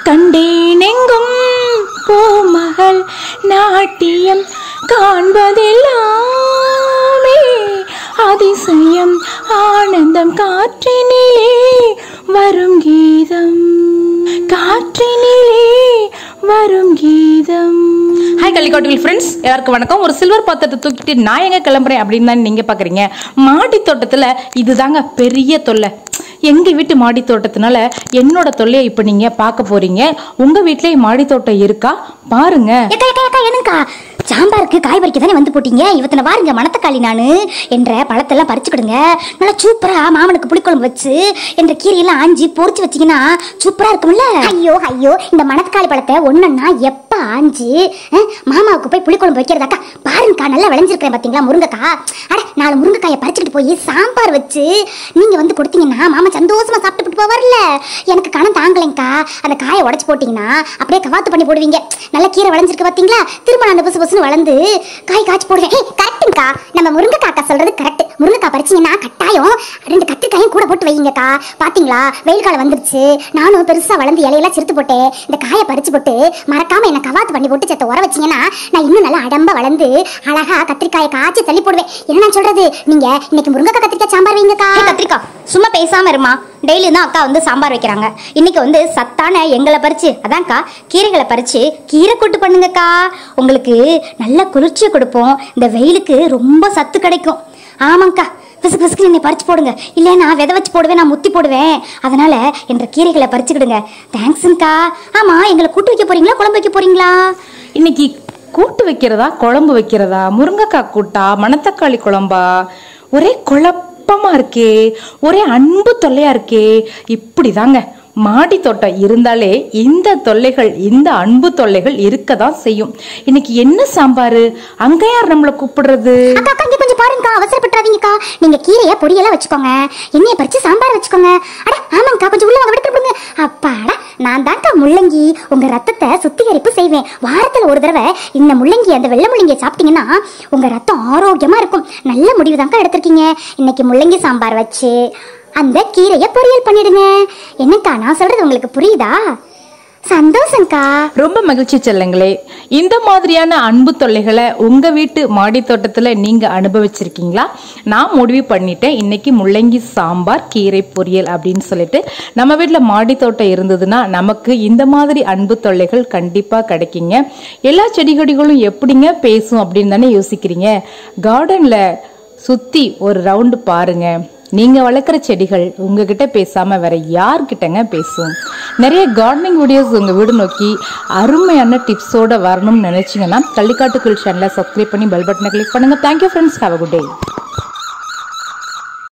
கண்டேனெங்கும் பூமகள் நாட்டியம் காண்பதெல்லாமே அதிசயம் ஆனந்தம் காற்றினிலே வரும் கீதம் காற்றினிலே வரும் கீதம் ஹாய் கள்ளிக்காட்டுகள் ஃப்ரெண்ட்ஸ் எல்லாருக்கும் வணக்கம் ஒரு சில்வர் பாத்திரத்தை தூக்கிட்டு நான் எங்க கிளம்புறேன் அப்படின்னு தான் நீங்க பாக்குறீங்க மாடி தோட்டத்துல இதுதாங்க பெரிய தொல்லை எங்க வீட்டு மாடி தோட்டத்தினால என்னோட தொல்லையை இப்ப நீங்க பார்க்க போறீங்க உங்க வீட்லயே மாடி தோட்டம் இருக்கா பாருங்க ஏக்கா ஏக்கா ஏக்கா என்னங்கக்கா சாம்பாருக்கு காய் பறிக்க தானே வந்து போட்டீங்க இவத்தனை பாருங்க மணத்தக்காளி நானு என்ற பழத்தெல்லாம் பறிச்சுக்கிடுங்க நல்லா சூப்பரா மாமனுக்கு புளிக்குழம்பு வச்சு என்ற கீரையெல்லாம் ஆஞ்சி பொரிச்சு வச்சீங்கன்னா சூப்பரா இருக்கும்ல ஐயோ ஐயோ இந்த மணத்தக்காளி பழத்தை ஒன்னொன்னா எப்ப ஆஞ்சி அஹ், மாமாவுக்கு போய் புளிக்குழம்பு வைக்கிறதாக்கா பாருங்கக்கா நல்லா விளைஞ்சிருக்கேன் பாத்தீங்களா முருங்கைக்கா அட நாலு முருங்கைக்காயை பறிச்சுக்கிட்டு போய் சாம்பார் வச்சு நீங்க வந்து கொடுத்தீங்கன்னா மாமா சந்தோஷமா சாப்பிட்டு போவார்ல எனக்கு கணம் தாங்கலைங்கக்கா அந்த காயை உடைச்சு போட்டீங்கன்னா அப்படியே கவாத்து பண்ணி போடுவீங்க நல்ல கீரை விளைஞ்சிருக்கு பாத்தீங்களா திரும்ப நான் அந்த புசு புசுன்னு வளர்ந்து காய் காய்ச்சி போடுவேன் ஏய் கரெக்டுங்கக்கா நம்ம முருங்கைக்கா அக்கா சொல்றது கரெக்ட் முருங்கைக்காய் பறிச்சீங்கன்னா கட்டாயம் ரெண்டு கத்திரிக்காயும் கூட போட்டு வைங்கக்கா பாத்தீங்களா வெயில் காலம் வந்துருச்சு நானும் பெருசா வளர்ந்து இலையெல்லாம் சிறுத்து போட்டேன் இந்த காயை பறிச்சு போட்டு மறக்காம என்ன கவாத்து பண்ணி போட்டு செத்த உர வச்சீங்கன்னா நான் இன்னும் நல்லா அடம்ப வளர்ந்து அழகா கத்திரிக்காயை காய்ச்சி தள்ளி போடுவேன் என்ன நான் சொல்றது நீங்க இன்னைக்கு முருங்கைக்காய் கத்திரிக்காய் சாம்பார் வைங்கக்கா கத்திரிக்காய் சும்மா பேசாம இருமா டெய்லி தான் அக்கா வந்து சாம்பார் வைக்கிறாங்க இன்னைக்கு வந்து சத்தான எங்களை பறிச்சு அதான்க்கா கீரைகளை பறிச்சு கீரை கூட்டு பண்ணுங்கக்கா உங்களுக்கு நல்ல குளிர்ச்சியை கொடுப்போம் இந்த வெயிலுக்கு ரொம்ப சத்து கிடைக்கும் ஆமாங்க்கா பிசுக்கு பிசுக்கு என்னை பறிச்சு போடுங்க இல்லை நான் விதை வச்சு போடுவேன் நான் முத்தி போடுவேன் அதனால என்ற கீரைகளை பறிச்சுக்கிடுங்க தேங்க்ஸுங்க்கா ஆமா எங்களை கூட்டு வைக்க போறீங்களா குழம்பு வைக்க போறீங்களா இன்னைக்கு கூட்டு வைக்கிறதா குழம்பு வைக்கிறதா முருங்கைக்காய் கூட்டா மணத்தக்காளி குழம்பா ஒரே குழப்பமா இருக்கே ஒரே அன்பு தொல்லையா இருக்கே இப்படிதாங்க மாடி தோட்டம் இருந்தாலே இந்த தொல்லைகள் இந்த அன்பு தொல்லைகள் இருக்கதான் செய்யும் இன்னைக்கு என்ன சாம்பாரு அங்க யார் நம்மள கூப்பிடுறது அக்கா அக்கா இங்க கொஞ்சம் பாருங்கக்கா அவசரப்பட்டுறாதீங்கக்கா நீங்க கீரைய பொரியலா வச்சுக்கோங்க எண்ணெயை பறிச்சு சாம்பார் வச்சுக்கோங்க அட ஆமாங்கக்கா கொஞ்சம் உள்ள வாங்க விடுங்க அப்பாடா நான் தான்க்கா முள்ளங்கி உங்க ரத்தத்தை சுத்திகரிப்பு செய்வேன் வாரத்துல ஒரு தடவை இந்த முள்ளங்கி அந்த வெள்ளை முள்ளங்கியை சாப்பிட்டீங்கன்னா உங்க ரத்தம் ஆரோக்கியமா இருக்கும் நல்ல முடிவு தான்க்கா எடுத்திருக்கீங்க இன்னைக்கு முள்ளங்கி சாம்பார் வச்சு அந்த கீரைய பொரியல் பண்ணிடுங்க என்னக்கா நான் சொல்றது உங்களுக்கு புரியுதா சந்தோஷம்க்கா ரொம்ப மகிழ்ச்சி செல்லுங்களே இந்த மாதிரியான அன்பு தொல்லைகளை உங்க வீட்டு மாடி தோட்டத்துல நீங்க அனுபவிச்சிருக்கீங்களா நான் முடிவு பண்ணிட்டேன் இன்னைக்கு முள்ளங்கி சாம்பார் கீரை பொரியல் அப்படின்னு சொல்லிட்டு நம்ம வீட்டுல மாடி தோட்டம் இருந்ததுன்னா நமக்கு இந்த மாதிரி அன்பு தொல்லைகள் கண்டிப்பா கிடைக்குங்க எல்லா செடி கொடிகளும் எப்படிங்க பேசும் அப்படின்னு தானே யோசிக்கிறீங்க கார்டன்ல சுத்தி ஒரு ரவுண்டு பாருங்க நீங்க வளர்க்குற செடிகள் உங்ககிட்ட பேசாம வேற யார்கிட்டங்க பேசும் நிறைய கார்டனிங் வீடியோஸ் உங்க வீடு நோக்கி அருமையான டிப்ஸோட வரணும்னு நினைச்சீங்கன்னா கள்ளிக்காட்டுக்குள் சேனலை சப்ஸ்கிரைப் பண்ணி பெல் பட்டனை கிளிக் பண்ணுங்க thank you friends have a good day